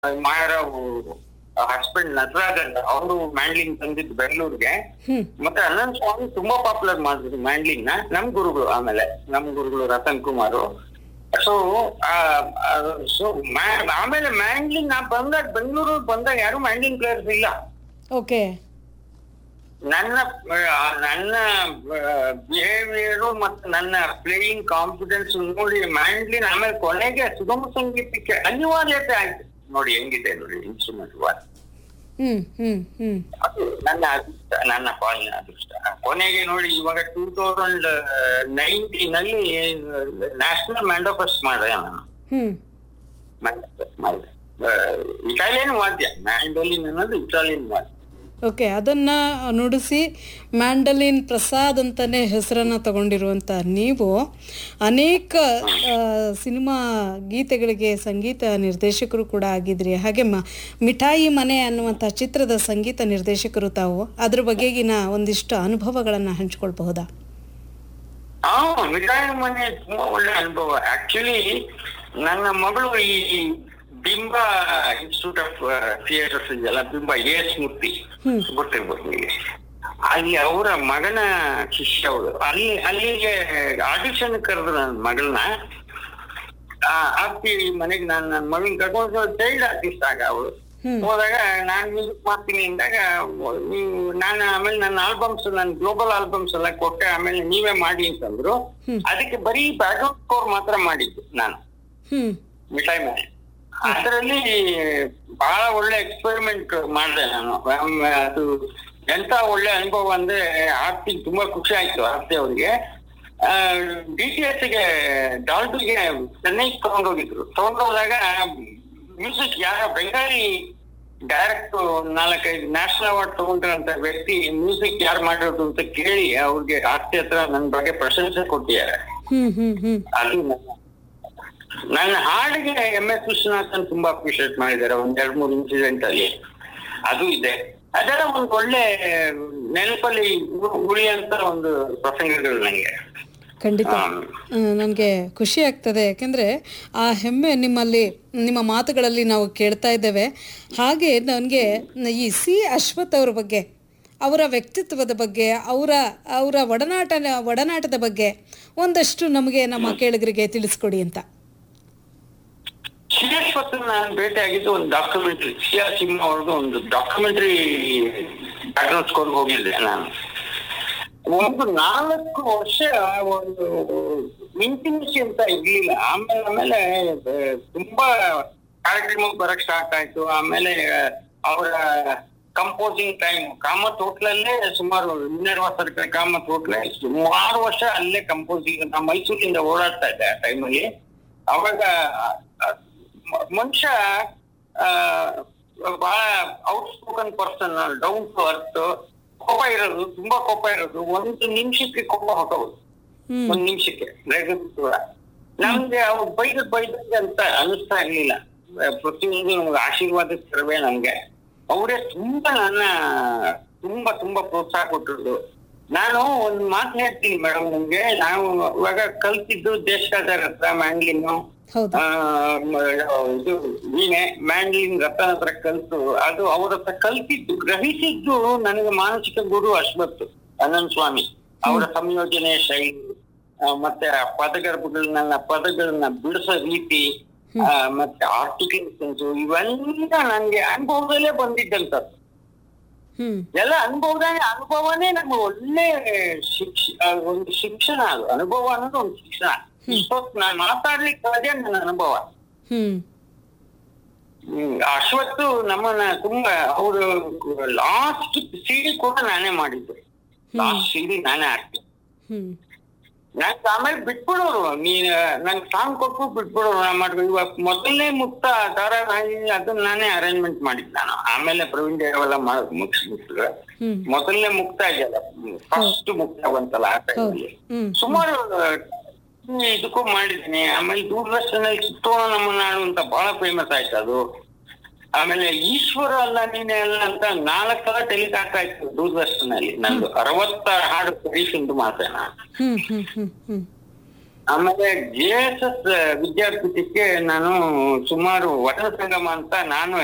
ಮಾಯರಾವ್ husband Nataraj ಅಂತ ಅವರು mandolin ತಂದಿದ್ದು ಬೆಂಗಳೂರಿಗೆ ಹ್ಮ್ ಮತ್ತೆ ಅನಂತ್ ಸ್ವಾಮಿ ತುಂಬಾ ಪಾಪ್ಯುಲರ್ ಮಾಡಿದ್ರು ಮ್ಯಾಂಡ್ಲಿನ್ ನ ನಮ್ ಗುರುಗಳು ಆಮೇಲೆ ನಮ್ ಗುರುಗಳು ರತನ್ ಕುಮಾರ್ ಸೊ ಸೊ ಆಮೇಲೆ ಮ್ಯಾಂಡ್ಲಿನ್ ನಾ ಬಂದಾಗ ಬೆಂಗಳೂರು ಬಂದಾಗ ಯಾರು ಮ್ಯಾಂಡ್ಲಿನ್ ಪ್ಲೇಯರ್ಸ್ ಇಲ್ಲ ಓಕೆ ನನ್ನ ಆ, ನನ್ನ ಬಿಹೇವಿಯರ್ ಮತ್ತೆ ನನ್ನ ಪ್ಲೇಯಿಂಗ್ ಕಾನ್ಫಿಡೆನ್ಸ್ ನೋಡಿ ಮ್ಯಾಂಡ್ಲಿನ್ ಆಮೇಲೆ ಕೊನೆಗೆ ಸುಗಮ ಸಂಗೀತಕ್ಕೆ ಅನಿವಾರ್ಯತೆ ಆಯ್ತು ನೋಡಿ ಹೆಂಗಿದೆ ನೋಡಿ ಇನ್ಸ್ಟ್ರೂಮೆಂಟ್ ಹ್ಮ್ ಹ್ಮ್ ಹ್ಮ್ ಅದು ನನ್ನ ಅದೃಷ್ಟ ನನ್ನ ಪಾಲಿನ ಅದೃಷ್ಟ ಕೊನೆಗೆ ನೋಡಿ ಇವಾಗ ಟೂ ತೌಸಂಡ್ ನೈನ್ಟೀನ್ ಅಲ್ಲಿ ನ್ಯಾಷನಲ್ ಮ್ಯಾಂಡೋಫಸ್ ಮಾಡಿದೆ ನಾನು ಹ್ಮ್ Manifest ಮಾಡಿದೆ ಇಟಾಲಿಯನ್ ವಾದ್ಯ ಮ್ಯಾಂಡೋಲಿನ್ ಅನ್ನೋದು ಇಟಾಲಿಯನ್ ವಾದ್ಯ ಓಕೆ ಅದನ್ನ ನುಡಿಸಿ ಮ್ಯಾಂಡಲಿನ್ ಪ್ರಸಾದ್ ಅಂತಾನೆ ಹೆಸರನ್ನ ತಗೊಂಡಿರುವಂತ ನೀವು ಅನೇಕ ಆ, ಸಿನಿಮಾ ಗೀತೆಗಳಿಗೆ ಸಂಗೀತ ನಿರ್ದೇಶಕರು ಕೂಡ ಆಗಿದ್ರಿ ಹಾಗೆ ಮ ಮಿಠಾಯಿ ಮನೆ ಅನ್ನುವಂಥ ಚಿತ್ರದ ಸಂಗೀತ ನಿರ್ದೇಶಕರು ತಾವು ಅದ್ರ ಬಗೆಗಿನ ಒಂದಿಷ್ಟು ಅನುಭವಗಳನ್ನ ಹಂಚ್ಕೊಳ್ಬಹುದಾ ಹಾ ಮಿಠಾಯಿ ಮನೆ ತುಂಬಾ ಒಳ್ಳೆ ಅನುಭವ ಆಕ್ಚುಲಿ ನನ್ನ ಮಗಳು ಈ ಬಿಂಬ ಇನ್ಸ್ಟಿಟ್ಯೂಟ್ ಆಫ್ ಥಿಯೇಟರ್ಸ್ ಇದೆಯಲ್ಲ ಬಿಂಬ ಎ ಎಸ್ ಮೂರ್ತಿ ಹ್ಮ್. ಗೊತ್ತಿರ್ಬೋದು ನಿಮಗೆ ಅಲ್ಲಿ ಅವರ ಮಗನ ಶಿಷ್ಯ ಅವರು ಅಲ್ಲಿ ಅಲ್ಲಿಗೆ ಆಡಿಷನ್ ಕರೆದ್ರು ನನ್ನ ಮಗಳನ್ನ ಆಗ್ತಿ ಮನೆಗೆ ನಾನು ನನ್ನ ಮಗನ್ ಕರ್ಕೊಂಡು ಚೈಲ್ಡ್ ಆರ್ಟಿಸ್ಟ್ ಆಗ ಅವಳು ಹ್ಮ್. ಹೋದಾಗ ನಾನು ಮ್ಯೂಸಿಕ್ ಮಾಡ್ತೀನಿ ಅಂದಾಗ ನೀವು ನಾನು ಆಮೇಲೆ ನನ್ನ ಆಲ್ಬಮ್ಸ್ ನನ್ನ ಗ್ಲೋಬಲ್ ಆಲ್ಬಮ್ಸ್ ಎಲ್ಲ ಕೊಟ್ಟೆ ಆಮೇಲೆ ನೀವೇ ಮಾಡಿ ಅಂತಂದ್ರು ಹ್ಮ್. ಅದಕ್ಕೆ ಬರೀ ಬ್ಯಾಕ್ಗ್ರೌಂಡ್ ಸ್ಕೋರ್ ಮಾತ್ರ ಮಾಡಿದ್ದು ನಾನು ಹ್ಮ್ ಮಿಠಾಯಿ ಮನೆ ಅದರಲ್ಲಿ ಬಹಳ ಒಳ್ಳೆ ಎಕ್ಸ್ಪೆರಿಮೆಂಟ್ ಮಾಡಿದೆ ನಾನು ಆಮ್- ಅದು ಎಂತ ಒಳ್ಳೆ ಅನುಭವ ಅಂದ್ರೆ ಆರ್ತಿ ತುಂಬಾ ಖುಷಿ ಆಯ್ತು ಆರ್ತಿ ಅವರಿಗೆ ಡಿ ಟಿ ಎಸ್ ಗೆ ಡಾಲ್ಟಿಗೆ ಚೆನ್ನೈಗೆ ತಗೊಂಡೋಗಿದ್ರು ತಗೊಂಡೋದಾಗ ಮ್ಯೂಸಿಕ್ ಯಾರ ಬೆಂಗಾಲಿ ಡೈರೆಕ್ಟ್ ನಾಲ್ಕೈದು ನ್ಯಾಷನಲ್ ಅವಾರ್ಡ್ ತಗೊಂಡಿರೋಂತ ವ್ಯಕ್ತಿ ಮ್ಯೂಸಿಕ್ ಯಾರು ಮಾಡಿರೋದು ಅಂತ ಕೇಳಿ ಅವ್ರಿಗೆ ಆರ್ತಿ ಹತ್ರ ನನ್ನ ಬಗ್ಗೆ ಪ್ರಶಂಸೆ ಕೊಟ್ಟಿದ್ದಾರೆ ಹ್ಮ್ ಹ್ಮ್ ಹ್ಮ್ ಅದು ನನ್ನ ನನ್ನ ಹಾಡಿಗೆ ಎಂ ಎಸ್ ವಿಶ್ವನಾಥನ್ ತುಂಬಾ ಅಪ್ರಿಶಿಯೇಟ್ ಮಾಡಿದ್ದಾರೆ ಒಂದ್ ಎರಡ್ ಮೂರು ಇನ್ಸಿಡೆಂಟ್ ಅಲ್ಲಿ ಅದು ಇದೆ ಅದೆಲ್ಲ ಒಂದು ಒಳ್ಳೆ ನೆನಪಲ್ಲಿ ಉ- ಉಳಿಯಂತ ಒಂದು ಪ್ರಸಂಗಗಳು ನನಗೆ ಖಂಡಿತ ಆಮ್. ನನಗೆ ಖುಷಿ ಆಗ್ತದೆ ಯಾಕೆಂದರೆ ಆ ಹೆಮ್ಮೆ ನಿಮ್ಮಲ್ಲಿ ನಿಮ್ಮ ಮಾತುಗಳಲ್ಲಿ ನಾವು ಕೇಳ್ತಾ ಇದ್ದೇವೆ ಹಾಗೆ ನನಗೆ ಈ ಸಿ ಅಶ್ವಥ್ ಅವ್ರ ಬಗ್ಗೆ ಅವರ ವ್ಯಕ್ತಿತ್ವದ ಬಗ್ಗೆ ಅವರ ಅವರ ಒಡನಾಟ ಒಡನಾಟದ ಬಗ್ಗೆ ಒಂದಷ್ಟು ನಮಗೆ ನಮ್ಮ ಕೇಳುಗರಿಗೆ ತಿಳಿಸ್ಕೊಡಿ ಅಂತ ಶ್ರೀಯಶ್ವತ್ ನಾನು ಭೇಟಿ ಆಗಿದ್ದು ಒಂದು ಡಾಕ್ಯುಮೆಂಟ್ರಿ ಸಿಯಾ ಸಿಂಹ ಅವ್ರದ್ದು ಒಂದು ಡಾಕ್ಯುಮೆಂಟ್ರಿ ಬ್ಯಾಕ್ಗ್ರೌಂಡ್ ಸ್ಕೋರ್ ಹೋಗಿದ್ದೆ ನಾನು ಒಂದು ನಾಲ್ಕು ವರ್ಷ ಒಂದು ಇಂಟಿಮೆಸಿ ಅಂತ ಇರ್ಲಿಲ್ಲ ಆಮೇಲೆ ಆಮೇಲೆ ಆ, ತುಂಬಾ ಕಾರ್ಯಕ್ರಮಕ್ಕೆ ಬರಕ್ ಸ್ಟಾರ್ಟ್ ಆಯ್ತು ಆಮೇಲೆ ಅವರ ಕಂಪೋಸಿಂಗ್ ಟೈಮ್ ಕಾಮತ್ ಹೋಟ್ಲಲ್ಲೇ ಸುಮಾರು ಇನ್ನೆರಡು ವರ್ಷ ಕಾಮತ್ ಹೋಟ್ಲೆ ಸುಮಾರು ವರ್ಷ ಅಲ್ಲೇ ಕಂಪೋಸಿಂಗ್ ನಾ ಮೈಸೂರಿಂದ ಓಡಾಡ್ತಾ ಇದ್ದೆ ಆ ಟೈಮಲ್ಲಿ ಅವಾಗ ಆ, ಮ- ಮನುಷ್ಯ ಆ, ಬಹಳ outspoken person down to earth ಕೋಪ ಇರೋದು ತುಂಬಾ ಕೋಪ ಇರೋದು ಒಂದು ನಿಮಿಷಕ್ಕೆ ಕೋಪ ಹೊಟ್ಟೋದು ಹ್ಮ್ ಒಂದ್ ನಿಮಿಷಕ್ಕೆ ರೇಗದ್ ಕೂಡ ನಮ್ಗೆ ಅವ್ರು ಬೈದದ್ ಬೈದಂಗೆ ಅಂತ ಅನಿಸ್ತಾ ಇರ್ಲಿಲ್ಲ ಆ, ಪ್ರತಿಯೊಂದು ನಮ್ಗೆ ಆಶೀರ್ವಾದಿಸ್ತಿರವೆ ನಮ್ಗೆ ಅವರೇ ತುಂಬಾ ನನ್ನ ತುಂಬಾ ತುಂಬಾ ಪ್ರೋತ್ಸಾಹ ಕೊಟ್ಟಿರೋದು ನಾನು ಒಂದ್ ಮಾತು ಹೇಳ್ತೀನಿ ಮೇಡಮ್ ನಿಮ್ಗೆ ನಾವು ಇವಾಗ ಕಲ್ತಿದ್ದು ದೇಶಕಾಚಾರ ಹತ್ರ ಮ್ಯಾಂಗ್ಲಿನ್ನು ಹೌದು ಆ, ಮ- ಇದು ವೀಣೆ ಮ್ಯಾಂಡ್ಲಿನ್ ರತನ ಹತ್ರ ಕಲ್ತು ಅದು ಅವ್ರ ಹತ್ರ ಕಲ್ತಿದ್ದು ಗ್ರಹಿಸಿದ್ದು ನನಗೆ ಮಾನಸಿಕ ಗುರು ಅಶ್ವತ್ ಅನಂತ್ ಸ್ವಾಮಿ ಅವರ ಸಂಯೋಜನೆ ಶೈಲಿ ಆ, ಮತ್ತೆ ಆ ಪದಗರ್ಭಗಳನ್ನ ಪದಗಳನ್ನ ಬಿಡಿಸೋ ರೀತಿ ಆ, ಮತ್ತೆ ಆರ್ಟಿಕಲ್ಸ್ ಇವೆಲ್ಲ ನನ್ಗೆ ಅನುಭವದಲ್ಲೇ ಬಂದಿದ್ದಂತದ್ದು ಹ್ಮ್ ಎಲ್ಲ ಅನುಭವದ ಅನುಭವನೇ ನಮ್ಗೆ ಒಳ್ಳೆ ಶಿಕ್ಷ ಆ, ಒಂದು ಶಿಕ್ಷಣ ಅದು ಅನುಭವ ಅನ್ನೋದು ಒಂದು ಶಿಕ್ಷಣ ಇಷ್ಟೊತ್ತು ನಾನು ಮಾತಾಡ್ಲಿಕ್ಕೆ ಅದೇ ನನ್ನ ಅನುಭವ ಹ್ಮ್ ಹ್ಮ್, ಅಶ್ವತ್ತು ನಮ್ಮನ್ನ ತುಂಬಾ ಅವರು ಲಾಸ್ಟ್ ಸಿಡಿ ಕೂಡ ನಾನೇ ಮಾಡಿದ್ದೆ ಲಾಸ್ಟ್ ಸಿಡಿ ನಾನೇ ಹಾಕ್ತೀನಿ ಹ್ಮ್ ನಂಗೆ ಆಮೇಲೆ ಬಿಟ್ಬಿಡೋರು ನೀನ್ ನಂಗೆ ಸಾಂಗ್ ಕೊಟ್ಟು ಬಿಟ್ಬಿಡೋರು ನಾ ಮಾಡ್ಬೇಕು ಇವಾಗ ಮೊದಲನೇ ಮುಕ್ತ ಧಾರಾವಾಹಿ ಅದನ್ನ ನಾನೇ ಅರೇಂಜ್ಮೆಂಟ್ ಮಾಡಿದ್ದು ನಾನು ಆಮೇಲೆ ಪ್ರವೀಣ್ ದೇವೆಲ್ಲ ಮಾಡೋದು ಮುಗಿಸ್ಬಿಟ್ರು ಹ್ಮ್ ಮೊದಲನೇ ಮುಕ್ತ ಇದೆಯಲ್ಲ ಫಸ್ಟ್ ಮುಕ್ತ ಬಂತಲ್ಲ ಆ ಟೈಮಲ್ಲಿ ಹ್ಮ್ ಸುಮಾರು ಆ, ಇದಕ್ಕೂ ಮಾಡಿದ್ದೀನಿ ಆಮೇಲೆ ದೂರದರ್ಶನಲ್ಲಿ ಚಿತ್ತೋಣ ನಮ್ಮ ನಾಡು ಅಂತ ಬಹಳ ಫೇಮಸ್ ಆಯ್ತು ಅದು ಆಮೇಲೆ ಈಶ್ವರ ಅಲ್ಲ ನೀನೆ ಅಲ್ಲ ಅಂತ ನಾಲ್ಕು ಸಲ ಟೆಲಿಕಾಸ್ಟ್ ಆಯ್ತು ದೂರದರ್ಶನಲ್ಲಿ ನಂದು ಅರವತ್ತ ಹಾಡು ಸರಿಸಿಂದು ಮಾತೆ ನಾನು ಹ್ಮ್ ಹ್ಮ್ ಹ್ಮ್ ಹ್ಮ್ ಆಮೇಲೆ ಜೆ ಎಸ್ ಎಸ್ ವಿದ್ಯಾಪೀಠಕ್ಕೆ ನಾನು ಸುಮಾರು ವಚನ ಸಂಗಮ ಅಂತ ನಾನು